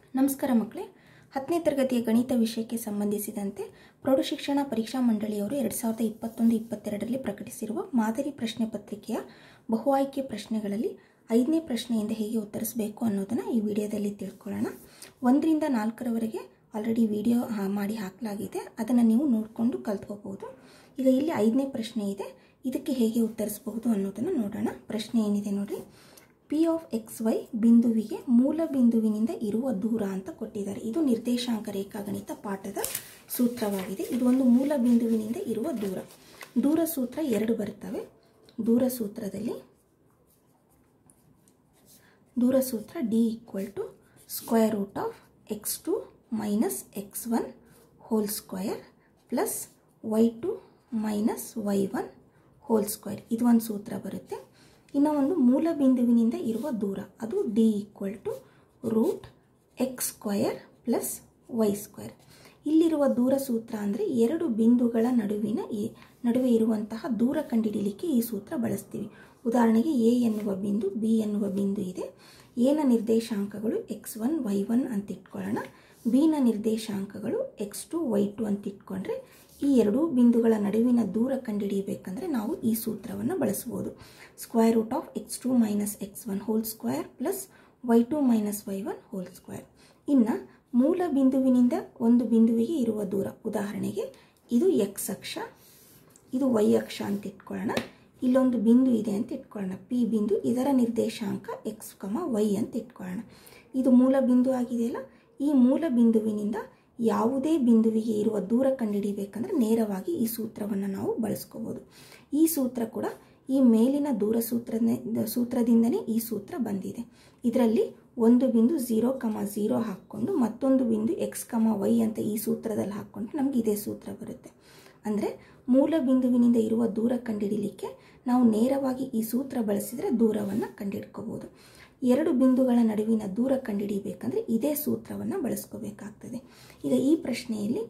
ನಮಸ್ಕಾರ ಮಕ್ಕಳೇ ಹತ್ತನೇ ತರಗತಿಯ ಗಣಿತ ವಿಷಯಕ್ಕೆ ಸಂಬಂಧಿಸಿದಂತೆ ಪ್ರೌಢಶಿಕ್ಷಣ ಪರೀಕ್ಷಾ ಮಂಡಳಿಯವರು ಎರಡು ಸಾವಿರದ ಇಪ್ಪತ್ತೊಂದು ಇಪ್ಪತ್ತೆರಡರಲ್ಲಿ ಪ್ರಕಟಿಸಿರುವ ಮಾದರಿ ಪ್ರಶ್ನೆ ಪತ್ರಿಕೆಯ ಬಹು ಆಯ್ಕೆ ಪ್ರಶ್ನೆಗಳಲ್ಲಿ ಐದನೇ ಪ್ರಶ್ನೆಯಿಂದ ಹೇಗೆ ಉತ್ತರಿಸಬೇಕು ಅನ್ನೋದನ್ನು ಈ ವಿಡಿಯೋದಲ್ಲಿ ತಿಳ್ಕೊಳ್ಳೋಣ ಒಂದರಿಂದ ನಾಲ್ಕರವರೆಗೆ ಆಲ್ರೆಡಿ ವಿಡಿಯೋ ಮಾಡಿ ಹಾಕಲಾಗಿದೆ ಅದನ್ನು ನೀವು ನೋಡಿಕೊಂಡು ಕಲ್ತ್ಕೋಬಹುದು ಈಗ ಇಲ್ಲಿ ಐದನೇ ಪ್ರಶ್ನೆ ಇದೆ ಇದಕ್ಕೆ ಹೇಗೆ ಉತ್ತರಿಸಬಹುದು ಅನ್ನೋದನ್ನು ನೋಡೋಣ ಪ್ರಶ್ನೆ ಏನಿದೆ ನೋಡಿ ಪಿ ಆಫ್ ಎಕ್ಸ್ ವೈ ಬಿಂದುವಿಗೆ ಮೂಲ ಬಿಂದುವಿನಿಂದ ಇರುವ ದೂರ ಅಂತ ಕೊಟ್ಟಿದ್ದಾರೆ ಇದು ನಿರ್ದೇಶಾಂಕ ರೇಖಾಗಣಿತ ಪಾಠದ ಸೂತ್ರವಾಗಿದೆ ಇದು ಒಂದು ಮೂಲ ಬಿಂದುವಿನಿಂದ ಇರುವ ದೂರ ದೂರ ಸೂತ್ರ ಎರಡು ಬರ್ತವೆ ದೂರ ಸೂತ್ರದಲ್ಲಿ ದೂರ ಸೂತ್ರ D equal to square root of X two minus X one whole square plus Y two minus Y one whole square ಇದು ಒಂದು ಸೂತ್ರ ಬರುತ್ತೆ ಇನ್ನು ಒಂದು ಮೂಲ ಬಿಂದುವಿನಿಂದ ಇರುವ ದೂರ ಅದು D equal to root X square plus Y square ಇಲ್ಲಿರುವ ದೂರ ಸೂತ್ರ ಅಂದರೆ ಎರಡು ಬಿಂದುಗಳ ನಡುವಿನ ಈ ನಡುವೆ ಇರುವಂತಹ ದೂರ ಕಂಡುಹಿಡಿಯಲಿಕ್ಕೆ ಈ ಸೂತ್ರ ಬಳಸ್ತೀವಿ ಉದಾಹರಣೆಗೆ ಎ ಎನ್ನುವ ಬಿಂದು ಬಿ ಎನ್ನುವ ಬಿಂದು ಇದೆ ಎನ ನಿರ್ದೇಶಾಂಕಗಳು ಎಕ್ಸ್ ಒನ್ ವೈ ಒನ್ ಅಂತ ಇಟ್ಕೊಳ್ಳೋಣ ಬಿನ ನಿರ್ದೇಶಾಂಕಗಳು ಎಕ್ಸ್ ಟು ವೈ ಟು ಅಂತ ಇಟ್ಕೊಂಡ್ರೆ ಈ ಎರಡೂ ಬಿಂದುಗಳ ನಡುವಿನ ದೂರ ಕಂಡುಹಿಡಿಯಬೇಕಂದ್ರೆ ನಾವು ಈ ಸೂತ್ರವನ್ನು ಬಳಸ್ಬೋದು square root of X two minus X one whole square plus Y two minus Y one whole square ಇನ್ನು ಮೂಲ ಬಿಂದುವಿನಿಂದ ಒಂದು ಬಿಂದುವಿಗೆ ಇರುವ ದೂರ ಉದಾಹರಣೆಗೆ ಇದು ಎಕ್ಸ್ ಅಕ್ಷ ಇದು ವೈ ಅಕ್ಷ ಅಂತ ಇಟ್ಕೊಳ್ಳೋಣ ಇಲ್ಲೊಂದು ಬಿಂದು ಇದೆ ಅಂತ ಇಟ್ಕೊಳ್ಳೋಣ ಪಿ ಬಿಂದು ಇದರ ನಿರ್ದೇಶಾಂಕ ಎಕ್ಸ್ ಕಮ ವೈ ಅಂತ ಇಟ್ಕೊಳ್ಳೋಣ ಇದು ಮೂಲ ಬಿಂದು ಆಗಿದೆಯಲ್ಲ ಈ ಮೂಲ ಬಿಂದುವಿನಿಂದ ಯಾವುದೇ ಬಿಂದುವಿಗೆ ಇರುವ ದೂರ ಕಂಡುಹಿಡಿಬೇಕಂದ್ರೆ ನೇರವಾಗಿ ಈ ಸೂತ್ರವನ್ನು ನಾವು ಬಳಸ್ಕೋಬೋದು ಈ ಸೂತ್ರ ಕೂಡ ಈ ಮೇಲಿನ ದೂರ ಸೂತ್ರ ಸೂತ್ರದಿಂದನೇ ಈ ಸೂತ್ರ ಬಂದಿದೆ ಇದರಲ್ಲಿ ಒಂದು ಬಿಂದು ಝೀರೋ ಕಮ ಝೀರೋ ಹಾಕ್ಕೊಂಡು ಮತ್ತೊಂದು ಬಿಂದು ಎಕ್ಸ್ ಕಮ ವೈ ಅಂತ ಈ ಸೂತ್ರದಲ್ಲಿ ಹಾಕ್ಕೊಂಡು ನಮ್ಗೆ ಇದೇ ಸೂತ್ರ ಬರುತ್ತೆ ಅಂದರೆ ಮೂಲ ಬಿಂದುವಿನಿಂದ ಇರುವ ದೂರ ಕಂಡುಹಿಡಿಲಿಕ್ಕೆ ನಾವು ನೇರವಾಗಿ ಈ ಸೂತ್ರ ಬಳಸಿದರೆ ದೂರವನ್ನು ಕಂಡುಹಿಡ್ಕೋಬೋದು ಎರಡು ಬಿಂದುಗಳ ನಡುವಿನ ದೂರ ಕಂಡುಹಿಡಿಬೇಕಂದ್ರೆ ಇದೇ ಸೂತ್ರವನ್ನು ಬಳಸ್ಕೋಬೇಕಾಗ್ತದೆ ಈಗ ಈ ಪ್ರಶ್ನೆಯಲ್ಲಿ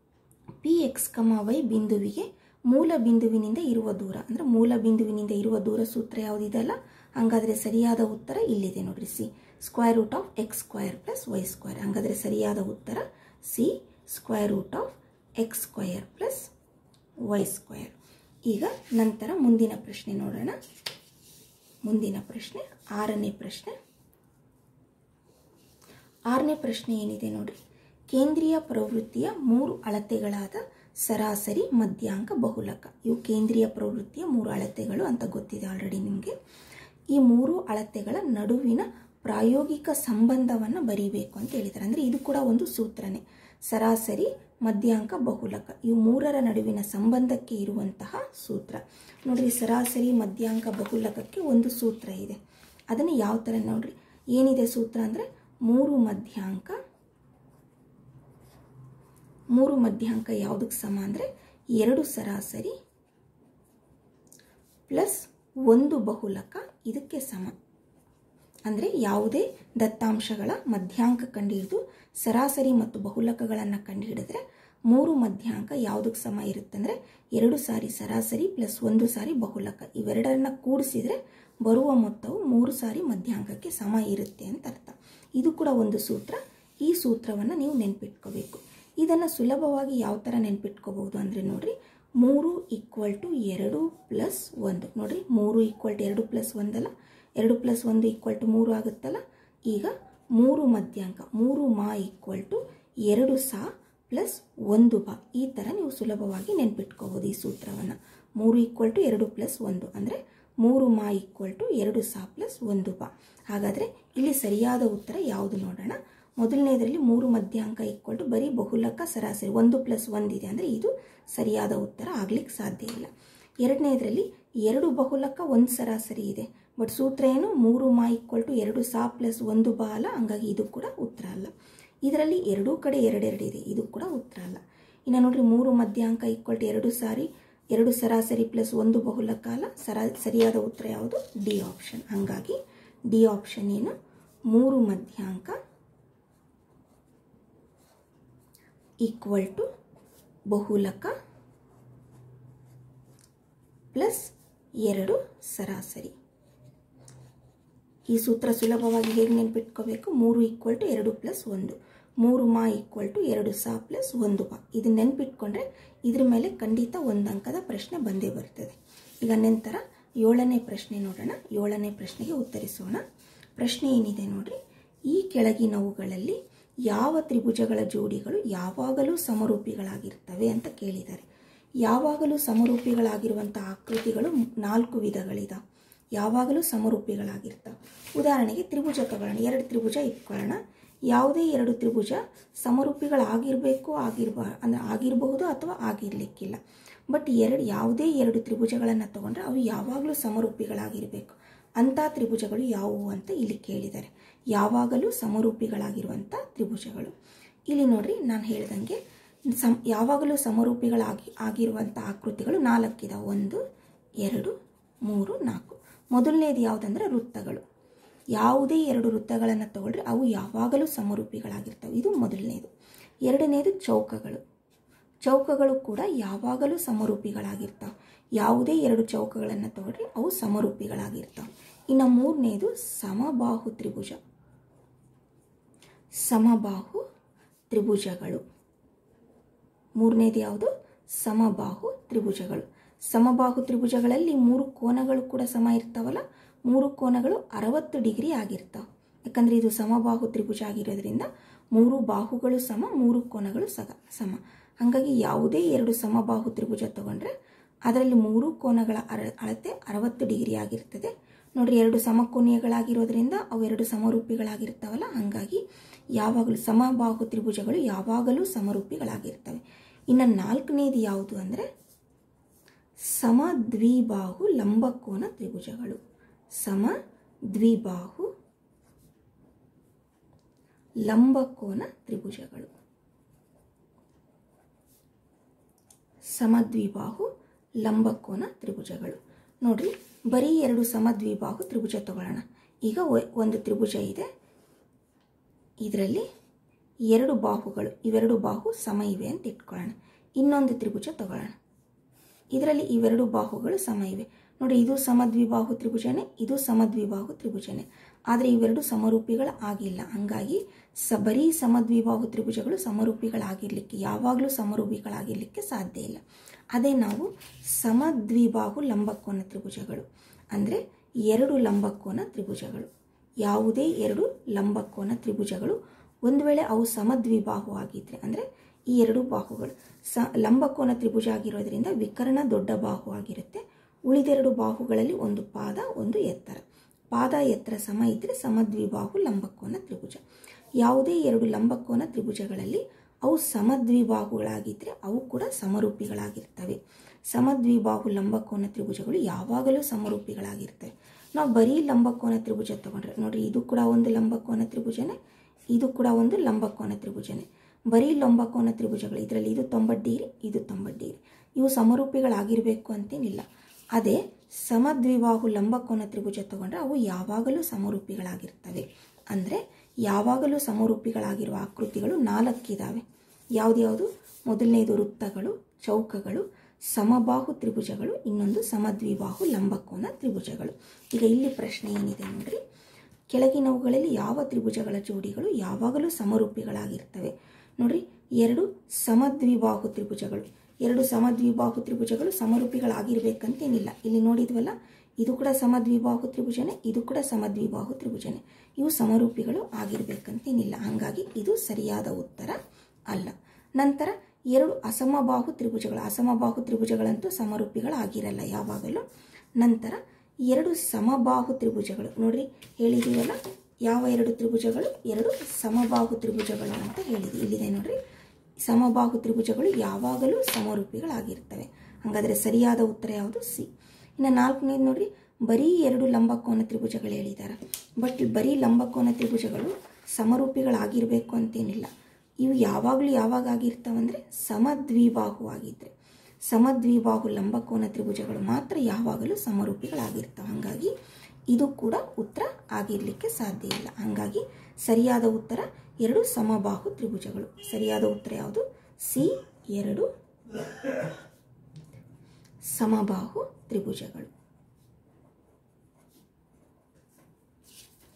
ಪಿ ಎಕ್ಸ್ ಕಮ ವೈ ಬಿಂದುವಿಗೆ ಮೂಲ ಬಿಂದುವಿನಿಂದ ಇರುವ ದೂರ ಅಂದರೆ ಮೂಲ ಬಿಂದುವಿನಿಂದ ಇರುವ ದೂರ ಸೂತ್ರ ಯಾವುದಿದೆಲ್ಲ ಹಾಗಾದರೆ ಸರಿಯಾದ ಉತ್ತರ ಇಲ್ಲಿದೆ ನೋಡ್ರಿ C square root of X square plus Y square ಹಾಗಾದರೆ ಸರಿಯಾದ ಉತ್ತರ C square root of X square plus Y square ಈಗ ನಂತರ ಮುಂದಿನ ಪ್ರಶ್ನೆ ನೋಡೋಣ ಮುಂದಿನ ಪ್ರಶ್ನೆ ಆರನೇ ಪ್ರಶ್ನೆ ಆರನೇ ಪ್ರಶ್ನೆ ಏನಿದೆ ನೋಡಿ ಕೇಂದ್ರೀಯ ಪ್ರವೃತ್ತಿಯ ಮೂರು ಅಳತೆಗಳಾದ ಸರಾಸರಿ ಮಧ್ಯಾಂಕ ಬಹುಲಕ ಇವು ಕೇಂದ್ರೀಯ ಪ್ರವೃತ್ತಿಯ ಮೂರು ಅಳತೆಗಳು ಅಂತ ಗೊತ್ತಿದೆ ಆಲ್ರೆಡಿ ನಿಮಗೆ ಈ ಮೂರು ಅಳತೆಗಳ ನಡುವಿನ ಪ್ರಾಯೋಗಿಕ ಸಂಬಂಧವನ್ನು ಬರೀಬೇಕು ಅಂತ ಹೇಳಿದ್ದಾರೆ ಅಂದರೆ ಇದು ಕೂಡ ಒಂದು ಸೂತ್ರನೇ ಸರಾಸರಿ ಮಧ್ಯಾಂಕ ಬಹುಲಕ ಇವು ಮೂರರ ನಡುವಿನ ಸಂಬಂಧಕ್ಕೆ ಇರುವಂತಹ ಸೂತ್ರ ನೋಡ್ರಿ ಸರಾಸರಿ ಮಧ್ಯಾಂಕ ಬಹುಲಕಕ್ಕೆ ಒಂದು ಸೂತ್ರ ಇದೆ ಅದನ್ನು ಯಾವ ಥರ ನೋಡ್ರಿ ಏನಿದೆ ಸೂತ್ರ ಅಂದರೆ ಮೂರು ಮಧ್ಯಾಂಕ ಮೂರು ಮಧ್ಯಾಂಕ ಯಾವುದಕ್ಕೆ ಸಮ ಅಂದರೆ ಎರಡು ಸರಾಸರಿ ಪ್ಲಸ್ ಒಂದು ಬಹುಲಕ ಇದಕ್ಕೆ ಸಮ ಅಂದರೆ ಯಾವುದೇ ದತ್ತಾಂಶಗಳ ಮಧ್ಯಾಂಕ ಕಂಡುಹಿಡಿದು ಸರಾಸರಿ ಮತ್ತು ಬಹುಲಕಗಳನ್ನು ಕಂಡುಹಿಡಿದ್ರೆ ಮೂರು ಮಧ್ಯಾಂಕ ಯಾವುದಕ್ಕೆ ಸಮ ಇರುತ್ತೆ ಅಂದರೆ ಎರಡು ಸಾರಿ ಸರಾಸರಿ ಪ್ಲಸ್ ಒಂದು ಸಾರಿ ಬಹುಲಕ ಇವೆರಡರನ್ನ ಕೂಡಿಸಿದರೆ ಬರುವ ಮೊತ್ತವು ಮೂರು ಸಾರಿ ಮಧ್ಯಾಂಕಕ್ಕೆ ಸಮ ಇರುತ್ತೆ ಅಂತ ಅರ್ಥ ಇದು ಕೂಡ ಒಂದು ಸೂತ್ರ ಈ ಸೂತ್ರವನ್ನು ನೀವು ನೆನ್ಪಿಟ್ಕೋಬೇಕು ಇದನ್ನು ಸುಲಭವಾಗಿ ಯಾವ ಥರ ನೆನ್ಪಿಟ್ಕೋಬಹುದು ಅಂದರೆ ನೋಡ್ರಿ ಮೂರು ಈಕ್ವಲ್ ಟು ಎರಡು ಪ್ಲಸ್ ಒಂದು ನೋಡ್ರಿ ಮೂರು ಈಕ್ವಲ್ ಟು ಎರಡು ಪ್ಲಸ್ ಒಂದಲ್ಲ ಎರಡು ಪ್ಲಸ್ ಒಂದು ಈಕ್ವಲ್ ಟು ಮೂರು ಆಗುತ್ತಲ್ಲ ಈಗ ಮೂರು ಮಧ್ಯಾಂಕ ಮೂರು ಮಾ ಈಕ್ವಲ್ ಟು ಎರಡು ಸಾ ಪ್ಲಸ್ ಒಂದು ಬಾ ಈ ಥರ ನೀವು ಸುಲಭವಾಗಿ ನೆನ್ಪಿಟ್ಕೋಬೋದು ಈ ಸೂತ್ರವನ್ನು ಮೂರು ಈಕ್ವಲ್ ಟು ಎರಡು ಪ್ಲಸ್ ಒಂದು ಅಂದರೆ ಮೂರು ಮಾ ಈಕ್ವಲ್ ಟು ಎರಡು ಸಾ ಪ್ಲಸ್ ಒಂದು ಬಾ ಹಾಗಾದರೆ ಇಲ್ಲಿ ಸರಿಯಾದ ಉತ್ತರ ಯಾವುದು ನೋಡೋಣ ಮೊದಲನೇದರಲ್ಲಿ ಮೂರು ಮಧ್ಯಾಂಕ ಈಕ್ವಲ್ ಟು ಬರೀ ಬಹುಲಕ ಸರಾಸರಿ ಒಂದು ಪ್ಲಸ್ ಒಂದಿದೆ ಅಂದರೆ ಇದು ಸರಿಯಾದ ಉತ್ತರ ಆಗ್ಲಿಕ್ಕೆ ಸಾಧ್ಯ ಇಲ್ಲ ಎರಡನೇದರಲ್ಲಿ ಎರಡು ಬಹುಲಕ ಒಂದು ಸರಾಸರಿ ಇದೆ ಬಟ್ ಸೂತ್ರ ಏನು ಮೂರು ಮಾ ಈಕ್ವಲ್ ಟು ಎರಡು ಸಾ ಪ್ಲಸ್ ಒಂದು ಬಾ ಅಲ್ಲ ಹಂಗಾಗಿ ಇದು ಕೂಡ ಉತ್ತರ ಅಲ್ಲ ಇದರಲ್ಲಿ ಎರಡೂ ಕಡೆ ಎರಡೆರಡು ಇದೆ ಇದು ಕೂಡ ಉತ್ತರ ಅಲ್ಲ ಇನ್ನು ನೋಡ್ರಿ ಮೂರು ಮಧ್ಯಾಂಕ ಈಕ್ವಲ್ ಟು ಎರಡು ಸಾರಿ ಎರಡು ಸರಾಸರಿ ಪ್ಲಸ್ ಒಂದು ಬಹುಲಕ ಅಲ್ಲ ಸರಾ ಸರಿಯಾದ ಉತ್ತರ ಯಾವುದು ಡಿ ಆಪ್ಷನ್ ಹಾಗಾಗಿ ಡಿ ಆಪ್ಷನ್ ಏನು ಮೂರು ಮಧ್ಯಾಂಕ ಈಕ್ವಲ್ ಟು ಬಹುಲಕ ಪ್ಲಸ್ ಎರಡು ಸರಾಸರಿ ಈ ಸೂತ್ರ ಸುಲಭವಾಗಿ ಹೇಗೆ ನೆನ್ಪಿಟ್ಕೋಬೇಕು ಮೂರು ಈಕ್ವಲ್ ಟು ಎರಡು ಪ್ಲಸ್ ಒಂದು ಮೂರು ಮಾ ಈಕ್ವಲ್ ಟು ಎರಡು ಸಾ ಪ್ಲಸ್ ಒಂದು ಮಾ ಇದನ್ನ ನೆನ್ಪಿಟ್ಕೊಂಡ್ರೆ ಇದ್ರ ಮೇಲೆ ಖಂಡಿತ ಒಂದು ಅಂಕದ ಪ್ರಶ್ನೆ ಬಂದೇ ಬರ್ತದೆ ಈಗ ನಂತರ ಏಳನೇ ಪ್ರಶ್ನೆ ನೋಡೋಣ ಏಳನೇ ಪ್ರಶ್ನೆಗೆ ಉತ್ತರಿಸೋಣ ಪ್ರಶ್ನೆ ಏನಿದೆ ನೋಡ್ರಿ ಈ ಕೆಳಗಿನವುಗಳಲ್ಲಿ ಯಾವ ತ್ರಿಭುಜಗಳ ಜೋಡಿಗಳು ಯಾವಾಗಲೂ ಸಮರೂಪಿಗಳಾಗಿರ್ತವೆ ಅಂತ ಕೇಳಿದ್ದಾರೆ ಯಾವಾಗಲೂ ಸಮರೂಪಿಗಳಾಗಿರುವಂಥ ಆಕೃತಿಗಳು ನಾಲ್ಕು ವಿಧಗಳಿದಾವೆ ಯಾವಾಗಲೂ ಸಮರೂಪಿಗಳಾಗಿರ್ತವೆ ಉದಾಹರಣೆಗೆ ತ್ರಿಭುಜ ತಗೊಳ್ಳೋಣ ಎರಡು ತ್ರಿಭುಜ ಇಟ್ಕೊಳ್ಳೋಣ ಯಾವುದೇ ಎರಡು ತ್ರಿಭುಜ ಸಮರೂಪಿಗಳಾಗಿರಬೇಕು ಆಗಿರ್ಬ ಅಂದರೆ ಆಗಿರಬಹುದು ಅಥವಾ ಆಗಿರಲಿಕ್ಕಿಲ್ಲ ಬಟ್ ಎರಡು ಯಾವುದೇ ಎರಡು ತ್ರಿಭುಜಗಳನ್ನು ತಗೊಂಡ್ರೆ ಅವು ಯಾವಾಗಲೂ ಸಮರೂಪಿಗಳಾಗಿರಬೇಕು ಅಂಥ ತ್ರಿಭುಜಗಳು ಯಾವುವು ಅಂತ ಇಲ್ಲಿ ಕೇಳಿದ್ದಾರೆ ಯಾವಾಗಲೂ ಸಮರೂಪಿಗಳಾಗಿರುವಂಥ ತ್ರಿಭುಜಗಳು ಇಲ್ಲಿ ನೋಡ್ರಿ ನಾನು ಹೇಳ್ದಂಗೆ ಸಮ್ ಯಾವಾಗಲೂ ಸಮರೂಪಿಗಳಾಗಿ ಆಗಿರುವಂಥ ಆಕೃತಿಗಳು ನಾಲ್ಕಿದಾವೆ ಒಂದು ಎರಡು ಮೂರು ನಾಲ್ಕು ಮೊದಲನೇದು ಯಾವುದಂದ್ರೆ ವೃತ್ತಗಳು ಯಾವುದೇ ಎರಡು ವೃತ್ತಗಳನ್ನು ತಗೊಳ್ರಿ ಅವು ಯಾವಾಗಲೂ ಸಮರೂಪಿಗಳಾಗಿರ್ತವೆ ಇದು ಮೊದಲನೇದು ಎರಡನೇದು ಚೌಕಗಳು ಚೌಕಗಳು ಕೂಡ ಯಾವಾಗಲೂ ಸಮರೂಪಿಗಳಾಗಿರ್ತವೆ ಯಾವುದೇ ಎರಡು ಚೌಕಗಳನ್ನು ತಗೊಳ್ರಿ ಅವು ಸಮರೂಪಿಗಳಾಗಿರ್ತವೆ ಇನ್ನು ಮೂರನೇದು ಸಮಬಾಹು ತ್ರಿಭುಜ ಸಮಬಾಹು ತ್ರಿಭುಜಗಳು ಮೂರನೇದು ಯಾವುದು ಸಮಬಾಹು ತ್ರಿಭುಜಗಳು ಸಮಬಾಹು ತ್ರಿಭುಜಗಳಲ್ಲಿ ಮೂರು ಕೋನಗಳು ಕೂಡ ಸಮ ಇರ್ತಾವಲ್ಲ ಮೂರು ಕೋನಗಳು ಅರವತ್ತು ಡಿಗ್ರಿ ಆಗಿರ್ತಾವೆ ಯಾಕಂದರೆ ಇದು ಸಮಬಾಹು ತ್ರಿಭುಜ ಆಗಿರೋದ್ರಿಂದ ಮೂರು ಬಾಹುಗಳು ಸಮ ಮೂರು ಕೋನಗಳು ಸಗ ಸಮ ಹಾಗಾಗಿ ಯಾವುದೇ ಎರಡು ಸಮಬಾಹು ತ್ರಿಭುಜ ತಗೊಂಡ್ರೆ ಅದರಲ್ಲಿ ಮೂರು ಕೋನಗಳ ಅರ ಅಳತೆ ಅರವತ್ತು ಡಿಗ್ರಿ ಆಗಿರ್ತದೆ ನೋಡ್ರಿ ಎರಡು ಸಮಕೋನೀಯಗಳಾಗಿರೋದ್ರಿಂದ ಅವೆರಡು ಸಮರೂಪಿಗಳಾಗಿರ್ತಾವಲ್ಲ ಹಾಗಾಗಿ ಯಾವಾಗಲೂ ಸಮಬಾಹು ತ್ರಿಭುಜಗಳು ಯಾವಾಗಲೂ ಸಮರೂಪಿಗಳಾಗಿರ್ತವೆ ಇನ್ನು ನಾಲ್ಕನೇದು ಯಾವುದು ಅಂದರೆ ಸಮದ್ವಿಬಾಹು ಲಂಬಕೋನ ತ್ರಿಭುಜಗಳು ಸಮ ದ್ವಿಬಾಹು ಲಂಬಕೋನ ತ್ರಿಭುಜಗಳು ಸಮದ್ವಿಬಾಹು ಲಂಬಕೋನ ತ್ರಿಭುಜಗಳು ನೋಡ್ರಿ ಬರೀ ಎರಡು ಸಮದ್ವಿಬಾಹು ತ್ರಿಭುಜ ತಗೊಳ್ಳೋಣ ಈಗ ಒಂದು ತ್ರಿಭುಜ ಇದೆ ಇದರಲ್ಲಿ ಎರಡು ಬಾಹುಗಳು ಇವೆರಡು ಬಾಹು ಸಮ ಇವೆ ಅಂತ ಇಟ್ಕೊಳ್ಳೋಣ ಇನ್ನೊಂದು ತ್ರಿಭುಜ ತಗೊಳ್ಳೋಣ ಇದರಲ್ಲಿ ಇವೆರಡು ಬಾಹುಗಳು ಸಮ ಇವೆ ನೋಡಿ ಇದು ಸಮದ್ವಿಬಾಹು ತ್ರಿಭುಜನೇ ಇದು ಸಮದ್ವಿಬಾಹು ತ್ರಿಭುಜನೇ ಆದರೆ ಇವೆರಡು ಸಮರೂಪಿಗಳು ಆಗಿಲ್ಲ ಹಂಗಾಗಿ ಸ ಬರೀ ಸಮದ್ವಿಬಾಹು ತ್ರಿಭುಜಗಳು ಸಮರೂಪಿಗಳಾಗಿರ್ಲಿಕ್ಕೆ ಯಾವಾಗಲೂ ಸಮರೂಪಿಗಳಾಗಿರ್ಲಿಕ್ಕೆ ಸಾಧ್ಯ ಇಲ್ಲ ಅದೇ ನಾವು ಸಮದ್ವಿಬಾಹು ಲಂಬಕೋನ ತ್ರಿಭುಜಗಳು ಅಂದರೆ ಎರಡು ಲಂಬಕೋನ ತ್ರಿಭುಜಗಳು ಯಾವುದೇ ಎರಡು ಲಂಬಕೋನ ತ್ರಿಭುಜಗಳು ಒಂದು ವೇಳೆ ಅವು ಸಮದ್ವಿಬಾಹು ಆಗಿದ್ರೆ ಅಂದರೆ ಈ ಎರಡು ಬಾಹುಗಳು ಸ ಲಂಬಕೋನ ತ್ರಿಭುಜ ಆಗಿರೋದ್ರಿಂದ ವಿಕರ್ಣ ದೊಡ್ಡ ಬಾಹು ಆಗಿರುತ್ತೆ ಉಳಿದೆರಡು ಬಾಹುಗಳಲ್ಲಿ ಒಂದು ಪಾದ ಒಂದು ಎತ್ತರ ಪಾದ ಎತ್ತರ ಸಮ ಇದ್ದರೆ ಸಮದ್ವಿಬಾಹು ಲಂಬಕೋನ ತ್ರಿಭುಜ ಯಾವುದೇ ಎರಡು ಲಂಬಕೋನ ತ್ರಿಭುಜಗಳಲ್ಲಿ ಅವು ಸಮದ್ವಿಬಾಹುಗಳಾಗಿದ್ದರೆ ಅವು ಕೂಡ ಸಮರೂಪಿಗಳಾಗಿರ್ತವೆ ಸಮದ್ವಿಬಾಹು ಲಂಬಕೋನ ತ್ರಿಭುಜಗಳು ಯಾವಾಗಲೂ ಸಮರೂಪಿಗಳಾಗಿರ್ತವೆ ನಾವು ಬರೀ ಲಂಬಕೋನ ತ್ರಿಭುಜ ತಗೊಂಡ್ರೆ ನೋಡ್ರಿ ಇದು ಕೂಡ ಒಂದು ಲಂಬಕೋನ ತ್ರಿಭುಜನೇ ಇದು ಕೂಡ ಒಂದು ಲಂಬಕೋನ ತ್ರಿಭುಜನೇ ಬರೀ ಲಂಬಕೋನ ತ್ರಿಭುಜಗಳು ಇದರಲ್ಲಿ ಇದು ತೊಂಬತ್ತು ಡಿಗ್ರಿ ಇದು ತೊಂಬತ್ತು ಡಿಗ್ರಿ ಇವು ಸಮರೂಪಿಗಳಾಗಿರಬೇಕು ಅಂತೇನಿಲ್ಲ ಅದೇ ಸಮದ್ವಿಬಾಹು ಲಂಬಕೋನ ತ್ರಿಭುಜ ತಗೊಂಡ್ರೆ ಅವು ಯಾವಾಗಲೂ ಸಮರೂಪಿಗಳಾಗಿರ್ತವೆ ಅಂದರೆ ಯಾವಾಗಲೂ ಸಮರೂಪಿಗಳಾಗಿರುವ ಆಕೃತಿಗಳು ನಾಲ್ಕಿದ್ದಾವೆ ಯಾವ್ದ್ಯಾವುದು ಮೊದಲನೇದು ವೃತ್ತಗಳು ಚೌಕಗಳು ಸಮಬಾಹು ತ್ರಿಭುಜಗಳು ಇನ್ನೊಂದು ಸಮದ್ವಿಬಾಹು ಲಂಬಕೋನ ತ್ರಿಭುಜಗಳು ಈಗ ಇಲ್ಲಿ ಪ್ರಶ್ನೆ ಏನಿದೆ ನೋಡ್ರಿ ಕೆಳಗಿನವುಗಳಲ್ಲಿ ಯಾವ ತ್ರಿಭುಜಗಳ ಜೋಡಿಗಳು ಯಾವಾಗಲೂ ಸಮರೂಪಿಗಳಾಗಿರ್ತವೆ ನೋಡ್ರಿ ಎರಡು ಸಮದ್ವಿಬಾಹು ತ್ರಿಭುಜಗಳು ಎರಡು ಸಮದ್ವಿಬಾಹು ತ್ರಿಭುಜಗಳು ಸಮರೂಪಿಗಳಾಗಿರ್ಬೇಕಂತೇನಿಲ್ಲ ಇಲ್ಲಿ ನೋಡಿದ್ವಲ್ಲ ಇದು ಕೂಡ ಸಮದ್ವಿಬಾಹು ತ್ರಿಭುಜನೇ ಇದು ಕೂಡ ಸಮದ್ವಿಬಾಹು ತ್ರಿಭುಜನೇ ಇವು ಸಮರೂಪಿಗಳು ಆಗಿರ್ಬೇಕಂತೇನಿಲ್ಲ ಹಾಗಾಗಿ ಇದು ಸರಿಯಾದ ಉತ್ತರ ಅಲ್ಲ ನಂತರ ಎರಡು ಅಸಮಬಾಹು ತ್ರಿಭುಜಗಳು ಅಸಮಬಾಹು ತ್ರಿಭುಜಗಳಂತೂ ಸಮರೂಪಿಗಳಾಗಿರಲ್ಲ ಯಾವಾಗಲೂ ನಂತರ ಎರಡು ಸಮಬಾಹು ತ್ರಿಭುಜಗಳು ನೋಡ್ರಿ ಹೇಳಿದೀವಲ್ಲ ಯಾವ ಎರಡು ತ್ರಿಭುಜಗಳು ಎರಡು ಸಮಬಾಹು ತ್ರಿಭುಜಗಳು ಅಂತ ಹೇಳಿದ್ವಿ ಇಲ್ಲಿದೆ ನೋಡ್ರಿ ಸಮಬಾಹು ತ್ರಿಭುಜಗಳು ಯಾವಾಗಲೂ ಸಮರೂಪಿಗಳಾಗಿರ್ತವೆ ಹಾಗಾದರೆ ಸರಿಯಾದ ಉತ್ತರ ಯಾವುದು ಸಿ ಇನ್ನು ನಾಲ್ಕನೇದು ನೋಡ್ರಿ ಬರೀ ಎರಡು ಲಂಬಕೋನ ತ್ರಿಭುಜಗಳು ಹೇಳಿದ್ದಾರೆ ಬಟ್ ಬರೀ ಲಂಬಕೋನ ತ್ರಿಭುಜಗಳು ಸಮರೂಪಿಗಳಾಗಿರಬೇಕು ಅಂತೇನಿಲ್ಲ ಇವು ಯಾವಾಗಲೂ ಯಾವಾಗ ಆಗಿರ್ತಾವಂದರೆ ಸಮದ್ವಿಬಾಹು ಆಗಿದ್ದರೆ ಸಮದ್ವಿಬಾಹು ಲಂಬಕೋನ ತ್ರಿಭುಜಗಳು ಮಾತ್ರ ಯಾವಾಗಲೂ ಸಮರೂಪಿಗಳಾಗಿರ್ತವೆ ಹಾಗಾಗಿ ಇದು ಕೂಡ ಉತ್ತರ ಆಗಿರಲಿಕ್ಕೆ ಸಾಧ್ಯ ಇಲ್ಲ ಹಾಗಾಗಿ ಸರಿಯಾದ ಉತ್ತರ ಎರಡು ಸಮಬಾಹು ತ್ರಿಭುಜಗಳು ಸರಿಯಾದ ಉತ್ತರ ಯಾವುದು ಸಿ ಎರಡು ಸಮಬಾಹು ತ್ರಿಭುಜಗಳು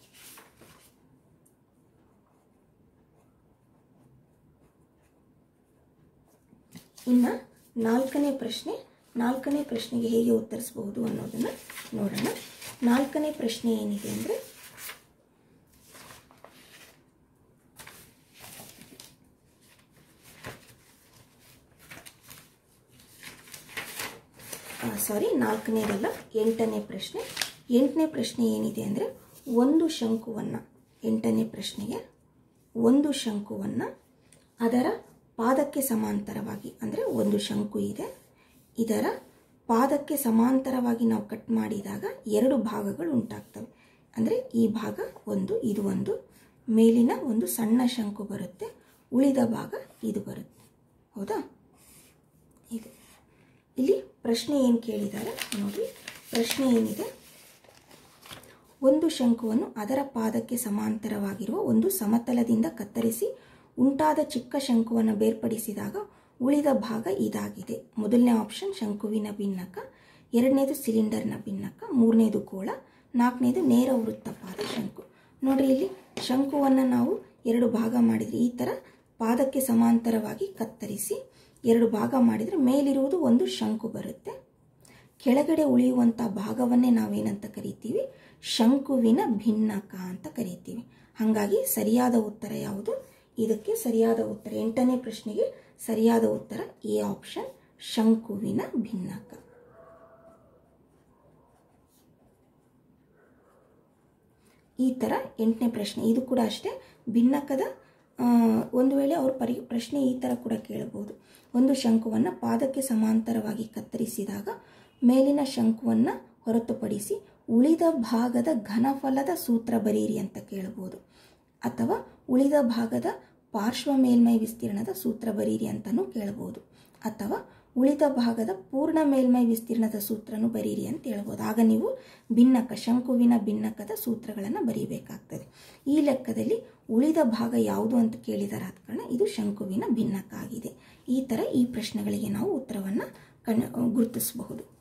ಇನ್ನು ನಾಲ್ಕನೇ ಪ್ರಶ್ನೆ ನಾಲ್ಕನೇ ಪ್ರಶ್ನೆಗೆ ಹೇಗೆ ಉತ್ತರಿಸಬಹುದು ಅನ್ನೋದನ್ನು ನೋಡೋಣ ನಾಲ್ಕನೇ ಪ್ರಶ್ನೆ ಏನಿದೆ ಅಂದರೆ ಸಾರಿ ನಾಲ್ಕನೇದಲ್ಲ ಎಂಟನೇ ಪ್ರಶ್ನೆ ಎಂಟನೇ ಪ್ರಶ್ನೆ ಏನಿದೆ ಅಂದರೆ ಒಂದು ಶಂಕುವನ್ನು ಎಂಟನೇ ಪ್ರಶ್ನೆಗೆ ಒಂದು ಶಂಕುವನ್ನು ಅದರ ಪಾದಕ್ಕೆ ಸಮಾಂತರವಾಗಿ ಅಂದರೆ ಒಂದು ಶಂಕು ಇದೆ ಇದರ ಪಾದಕ್ಕೆ ಸಮಾಂತರವಾಗಿ ನಾವು ಕಟ್ ಮಾಡಿದಾಗ ಎರಡು ಭಾಗಗಳು ಉಂಟಾಗ್ತವೆ ಅಂದರೆ ಈ ಭಾಗ ಒಂದು ಇದು ಒಂದು ಮೇಲಿನ ಒಂದು ಸಣ್ಣ ಶಂಕು ಬರುತ್ತೆ ಉಳಿದ ಭಾಗ ಇದು ಬರುತ್ತೆ ಹೌದಾ ಇದು ಇಲ್ಲಿ ಪ್ರಶ್ನೆ ಏನು ಕೇಳಿದ್ದಾರೆ ನೋಡಿ ಪ್ರಶ್ನೆ ಏನಿದೆ ಒಂದು ಶಂಕುವನ್ನು ಅದರ ಪಾದಕ್ಕೆ ಸಮಾಂತರವಾಗಿರುವ ಒಂದು ಸಮತಲದಿಂದ ಕತ್ತರಿಸಿ ಉಂಟಾದ ಚಿಕ್ಕ ಶಂಕುವನ್ನು ಬೇರ್ಪಡಿಸಿದಾಗ ಉಳಿದ ಭಾಗ ಇದಾಗಿದೆ ಮೊದಲನೇ ಆಪ್ಷನ್ ಶಂಕುವಿನ ಭಿನ್ನಕ ಎರಡನೇದು ಸಿಲಿಂಡರ್ನ ಭಿನ್ನಕ ಮೂರನೇದು ಗೋಳ ನಾಲ್ಕನೇದು ನೇರ ವೃತ್ತಪಾದ ಶಂಕು ನೋಡ್ರಿ ಇಲ್ಲಿ ಶಂಕುವನ್ನು ನಾವು ಎರಡು ಭಾಗ ಮಾಡಿದರೆ ಈ ಥರ ಪಾದಕ್ಕೆ ಸಮಾಂತರವಾಗಿ ಕತ್ತರಿಸಿ ಎರಡು ಭಾಗ ಮಾಡಿದರೆ ಮೇಲಿರುವುದು ಒಂದು ಶಂಕು ಬರುತ್ತೆ ಕೆಳಗಡೆ ಉಳಿಯುವಂಥ ಭಾಗವನ್ನೇ ನಾವೇನಂತ ಕರಿತೀವಿ ಶಂಕುವಿನ ಭಿನ್ನಕ ಅಂತ ಕರಿತೀವಿ ಹಾಗಾಗಿ ಸರಿಯಾದ ಉತ್ತರ ಯಾವುದು ಇದಕ್ಕೆ ಸರಿಯಾದ ಉತ್ತರ ಎಂಟನೇ ಪ್ರಶ್ನೆಗೆ ಸರಿಯಾದ ಉತ್ತರ ಎ ಆಪ್ಷನ್ ಶಂಕುವಿನ ಭಿನ್ನಕ ಈ ಥರ ಎಂಟನೇ ಪ್ರಶ್ನೆ ಇದು ಕೂಡ ಅಷ್ಟೇ ಭಿನ್ನಕದ ಆ, ಒಂದು ವೇಳೆ ಅವ್ರ ಪರಿ ಪ್ರಶ್ನೆ ಈ ಥರ ಕೂಡ ಕೇಳಬಹುದು ಒಂದು ಶಂಕುವನ್ನು ಪಾದಕ್ಕೆ ಸಮಾಂತರವಾಗಿ ಕತ್ತರಿಸಿದಾಗ ಮೇಲಿನ ಶಂಕುವನ್ನು ಹೊರತುಪಡಿಸಿ ಉಳಿದ ಭಾಗದ ಘನಫಲದ ಸೂತ್ರ ಬರೀರಿ ಅಂತ ಕೇಳಬಹುದು ಅಥವಾ ಉಳಿದ ಭಾಗದ ಪಾರ್ಶ್ವ ಮೇಲ್ಮೈ ವಿಸ್ತೀರ್ಣದ ಸೂತ್ರ ಬರೀರಿ ಅಂತಲೂ ಕೇಳಬಹುದು ಅಥವಾ ಉಳಿದ ಭಾಗದ ಪೂರ್ಣ ಮೇಲ್ಮೈ ವಿಸ್ತೀರ್ಣದ ಸೂತ್ರನೂ ಬರೀರಿ ಅಂತ ಹೇಳ್ಬೋದು ಆಗ ನೀವು ಭಿನ್ನಕ ಶಂಕುವಿನ ಭಿನ್ನಕದ ಸೂತ್ರಗಳನ್ನು ಬರೀಬೇಕಾಗ್ತದೆ ಈ ಲೆಕ್ಕದಲ್ಲಿ ಉಳಿದ ಭಾಗ ಯಾವುದು ಅಂತ ಕೇಳಿದಾರೆ ಆದ ಕಾರಣ ಇದು ಶಂಕುವಿನ ಭಿನ್ನಕ ಆಗಿದೆ ಈ ಥರ ಈ ಪ್ರಶ್ನೆಗಳಿಗೆ ನಾವು ಉತ್ತರವನ್ನು ಕಣ ಗುರುತಿಸಬಹುದು